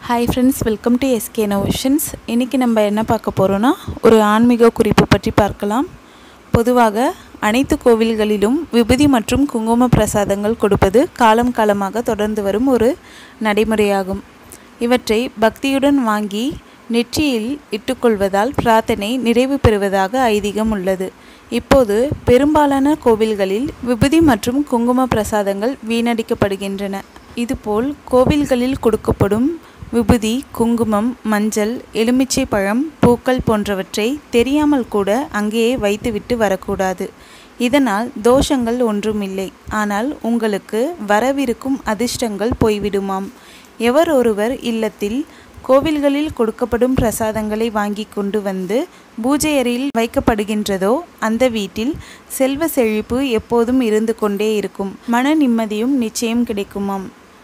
hi friends welcome to SK notions இன்றைக்கி நம்ம என்ன பார்க்க போகிறோன்னா ஒரு ஆன்மீக குறிப்பு பற்றி பார்க்கலாம் பொதுவாக அனைத்து கோவில்களிலும் விபூதி மற்றும் குங்கும பிரசாதங்கள் கொடுப்பது காலம் காலமாக தொடர்ந்து வரும் ஒரு நடைமுறையாகும் இவற்றை பக்தியுடன் வாங்கி நெற்றியில் இட்டுக்கொள்வதால் பிரார்த்தனை நிறைவு பெறுவதாக ஐதீகம் உள்ளது இப்போது பெரும்பாலான கோவில்களில் விபூதி மற்றும் குங்கும பிரசாதங்கள் வீணடிக்கப்படுகின்றன இதுபோல் கோவில்களில் கொடுக்கப்படும் விபூதி குங்குமம் மஞ்சள் எலுமிச்சை பழம் பூக்கள் போன்றவற்றை தெரியாமல் கூட அங்கேயே வைத்துவிட்டு வரக்கூடாது இதனால் தோஷங்கள் ஒன்றுமில்லை ஆனால் உங்களுக்கு வரவிருக்கும் அதிர்ஷ்டங்கள் போய்விடுமாம் எவர் ஒருவர் இல்லத்தில் கோவில்களில் கொடுக்கப்படும் பிரசாதங்களை வாங்கி கொண்டு வந்து பூஜை அறையில் வைக்கப்படுகின்றதோ அந்த வீட்டில் செல்வ செழிப்பு எப்போதும் இருந்து கொண்டே இருக்கும் மன நிம்மதியும் நிச்சயம் கிடைக்குமாம்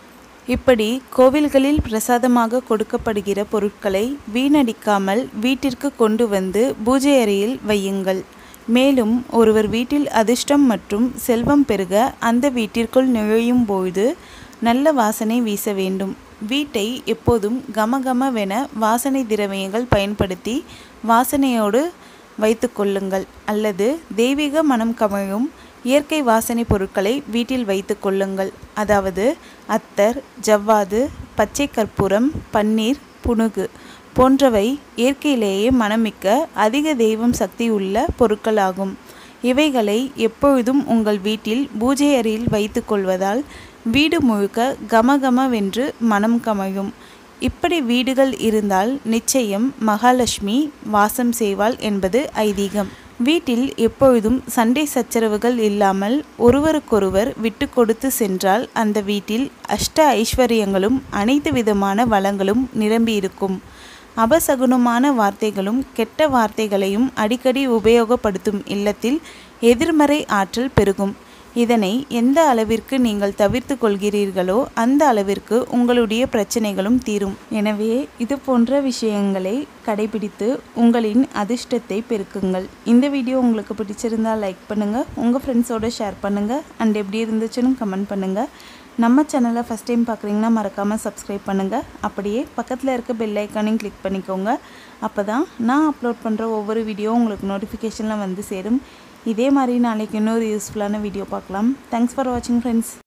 இப்படி கோவில்களில் பிரசாதமாக கொடுக்கப்படுகிற பொருட்களை வீணடிக்காமல் வீட்டிற்கு கொண்டு வந்து பூஜை அறையில் வையுங்கள் மேலும் ஒருவர் வீட்டில் அதிர்ஷ்டம் மற்றும் செல்வம் பெருக அந்த வீட்டிற்குள் நுழையும் பொழுது நல்ல வாசனை வீச வேண்டும் வீட்டை எப்போதும் கமகமவென வாசனை திரவியங்கள் பயன்படுத்தி வாசனையோடு வைத்து கொள்ளுங்கள் அல்லது தெய்வீக மனம் கமழும் இயற்கை வாசனை பொருட்களை வீட்டில் வைத்து கொள்ளுங்கள் அதாவது அத்தர் ஜவ்வாது பச்சை கற்பூரம் பன்னீர் புனுகு போன்றவை இயற்கையிலேயே மனமிக்க அதிக தெய்வம் சக்தி உள்ள பொருட்களாகும் இவைகளை எப்பொழுதும் உங்கள் வீட்டில் பூஜை அறையில் வைத்து கொள்வதால் வீடு முழுக்க கமகமவென்று மனம் கமழும் இப்படி வீடுகள் இருந்தால் நிச்சயம் மகாலட்சுமி வாசம் செய்வாள் என்பது ஐதீகம் வீட்டில் எப்பொழுதும் சண்டை சச்சரவுகள் இல்லாமல் ஒருவருக்கொருவர் விட்டு கொடுத்து சென்றால் அந்த வீட்டில் அஷ்ட ஐஸ்வர்யங்களும் அனைத்து விதமான வளங்களும் நிரம்பியிருக்கும் அபசகுனமான வார்த்தைகளும் கெட்ட வார்த்தைகளையும் அடிக்கடி உபயோகப்படுத்தும் இல்லத்தில் எதிர்மறை ஆற்றல் பெருகும் இதனை எந்த அளவிற்கு நீங்கள் தவிர்த்து கொள்கிறீர்களோ அந்த அளவிற்கு உங்களுடைய பிரச்சனைகளும் தீரும் எனவே இது போன்ற விஷயங்களை கடைபிடித்து உங்களின் அதிர்ஷ்டத்தை பெருக்குங்கள் இந்த வீடியோ உங்களுக்கு பிடிச்சிருந்தால் லைக் பண்ணுங்கள் உங்கள் ஃப்ரெண்ட்ஸோடு ஷேர் பண்ணுங்கள் அண்ட் எப்படி இருந்துச்சுன்னு கமெண்ட் பண்ணுங்கள் நம்ம சேனலை ஃபஸ்ட் டைம் பார்க்குறீங்கன்னா மறக்காமல் சப்ஸ்கிரைப் பண்ணுங்கள் அப்படியே பக்கத்தில் இருக்க பெல் ஐக்கானையும் கிளிக் பண்ணிக்கோங்க அப்போ தான் நான் அப்லோட் பண்ணுற ஒவ்வொரு வீடியோ உங்களுக்கு நோட்டிஃபிகேஷனில் வந்து சேரும் இதே மாதிரி நாளைக்கு இன்னொரு யூஸ்ஃபுல்லான வீடியோ பார்க்கலாம் தேங்க்ஸ் ஃபார் வாட்சிங் ஃப்ரெண்ட்ஸ்